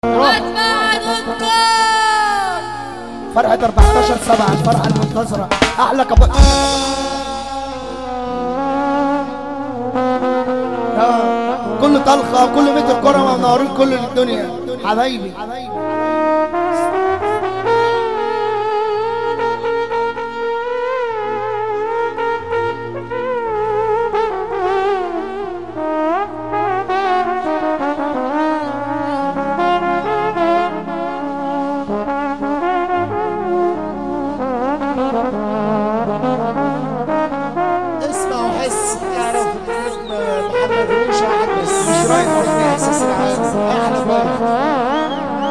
فرحة 14 7 الفرحة المنتصرة أحلى كب آه، كل طلقة كل متر كرة منورين كل الدنيا حبايبي اسمع وحس تعرف النجم محمد روش واحد بس مش رايح قلنا اساس العالم احلى بقى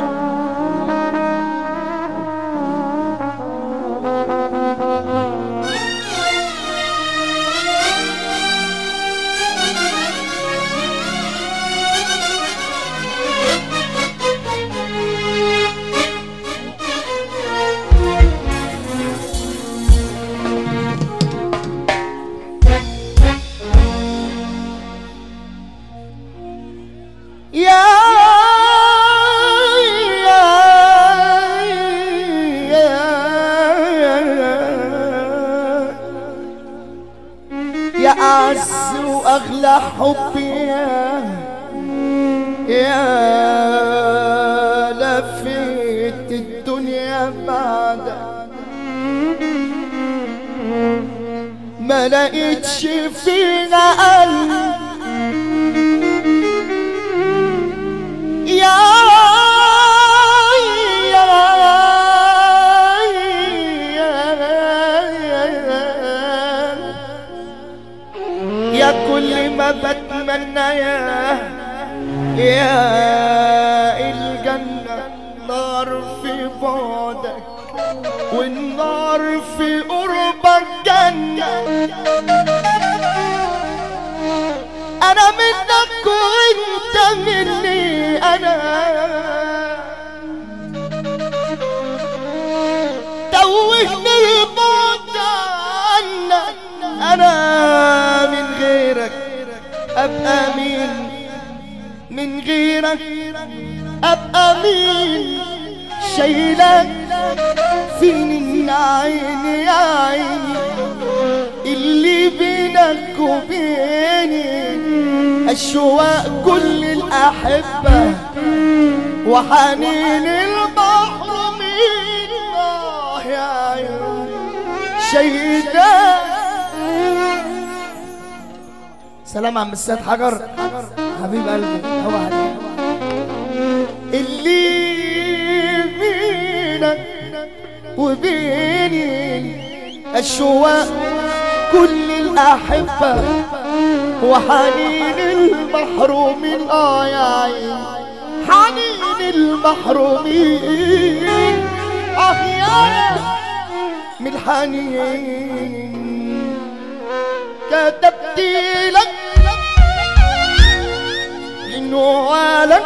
يا يا أعز وأغلى حبي يا يا لفيت الدنيا بعدك ما لقيتش فينا قلب يا يا كل ما بتمنى يا يا الجنة نار في بعدك والنار في قربك جنة انا منك وانت مني انا توهني البعد عنك انا من غيرك ابقى مين من غيرك ابقى مين شايلك فين عيني يا عيني اللي بينك وبيني الشواق كل الأحبة وحنين البحر من آه يا عيوني شيدا سلام عم السيد حجر حبيب قلبي هو عليك اللي بينك وبيني الشواق كل الأحبة وحنين المحرومين آه يا عين حنين المحرومين آه يا من الحنين كتبت لك لنوالك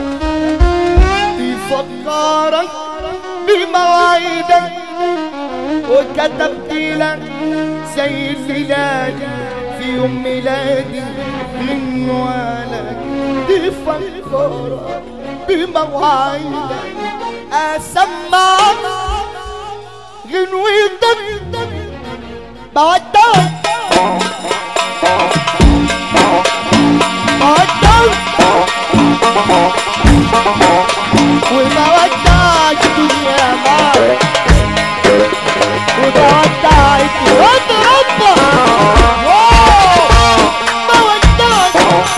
تفكرك بمواعيدك وكتبت لك زي الميلاد في يوم ميلادي من ولد تفكرك بمواعيدك أسمعك غنوتك بودك بودك وبودعك دنيا معك وبودعك وضربك بودعك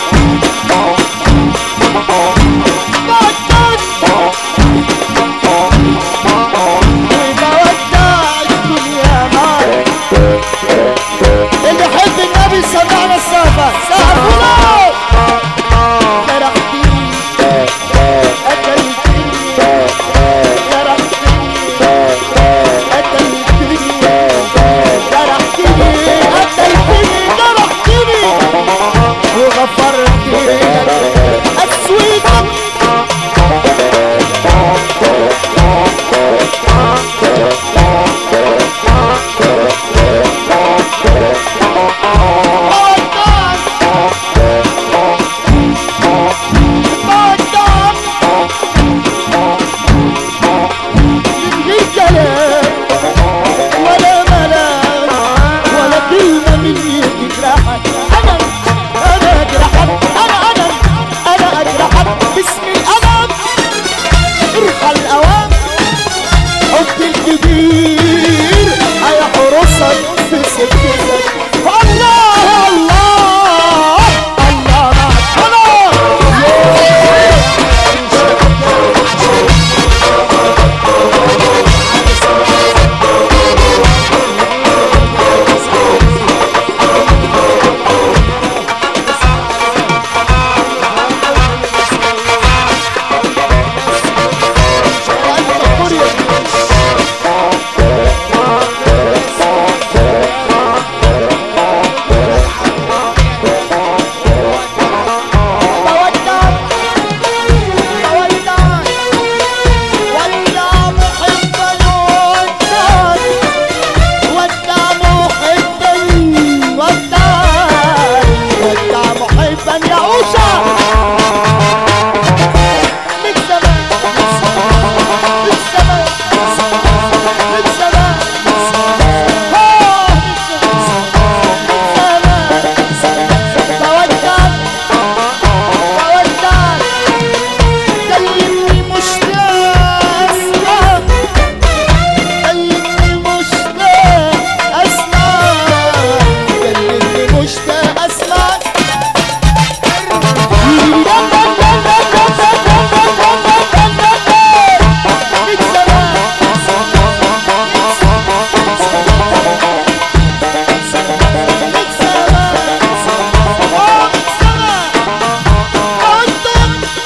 وبودعك دنيا معك اللي يحب النبي سمعنا السقفة سقفوا جرحتني قتلتني جرحتني ارحل الاوام حب الكبير هيحرسك في سكتك الله الله الله الله كلمني مشتاق اسمع كلمني مشتاق اسمع كلمني مشتاق اسمع من زمان من زمان آه، من زمان أودك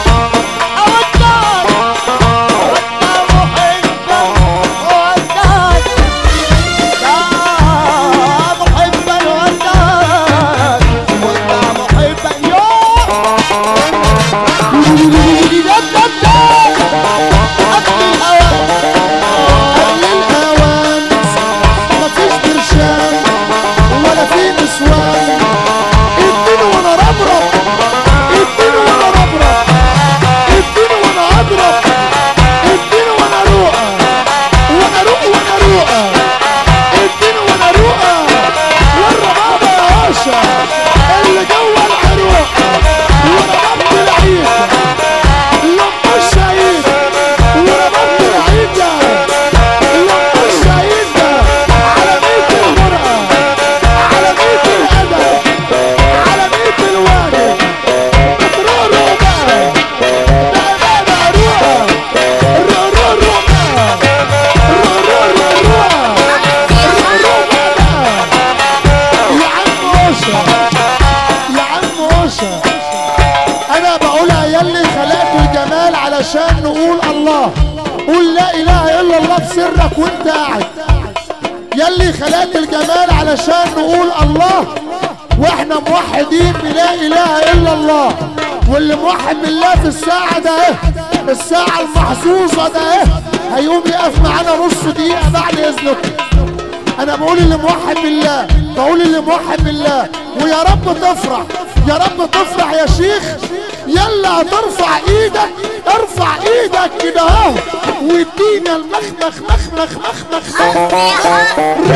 ولا في نسوان اديني وانا ربرب اديني وانا ربرب اديني وانا اضرب اديني وانا روقه وانا روق وانا روقه اديني وانا روقه والربابه يا باشا اللي جوه العروق وربابه العيد لما الشهيد وربابه العيد ده لما الشهيد ده على بيت المرأة على بيت الأدب على بيت الواجب رورو بقى بقى بقى روقه رورو روقه رورو روقه رورو بقى يا عم اوشا يا عم اوشا انا بقولها يلي خلقت الجمال علشان نقول الله قول لا اله الا الله بسرك وانت قاعد يلي خلقت الجمال علشان نقول الله واحنا موحدين بلا اله الا الله واللي موحد بالله في الساعة ده ايه الساعة المحظوظة ده ايه هيقوم يقف معانا نص دقيقة بعد اذنكم انا بقول اللي موحد بالله بقول اللي موحد بالله ويا رب تفرح يا رب تفرح يا شيخ يلا هترفع ايدك ارفع ايدك كده اهو وادينا المخمخ مخمخ مخمخ مخمخ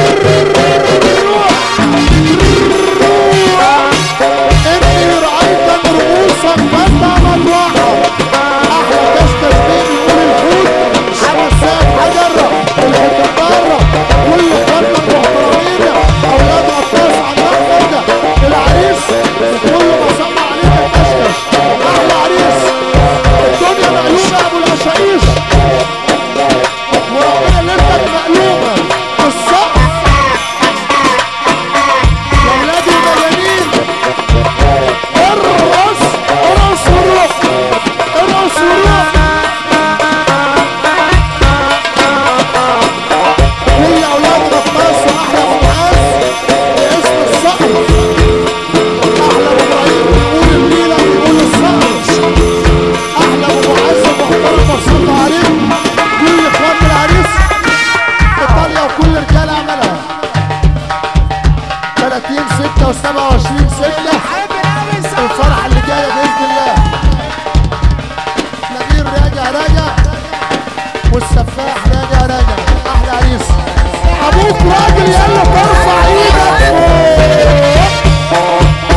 اني رأيت رؤوسا فتى مطرحا احلى كاس تسبيح يقول الحوت حمسات حجرة الحكم بره كل اخواتنا المحترمين اولاد عطاس عندنا كده العريس كل ما صلى عليك الكشكش احلى عريس الدنيا مقلوبة يا ابو العشايش وربنا ليلتك مقلوبة الصقر يا ولادي المجانين ارقص ارقص وروح ارقص وروح كل اولاد غطاس واحلى ابو معاذ باسم الصقر احلى ابو ابراهيم بيقول الليله بيقول الصقر احلى ابو معاذ محترم مبسوط عليك كل اخوان العريس ايطاليا وكل رجال عملها 30 6 و 27 6 الفرحه اللي جايه باذن الله نبيل راجع راجع والسفاح راجع راجع احلى عريس ابوك راجل يلا ترفع ايدك فوق.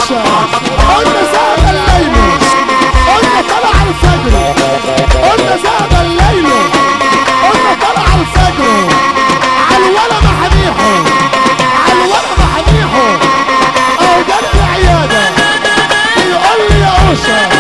اوشا قلنا ذهب الليل قلنا طلع الفجر قلنا ذهب الليل قلنا طلع الفجر على الولا محاميحه على الولا محاميحه او جاب العياده بيقول لي يا اوشا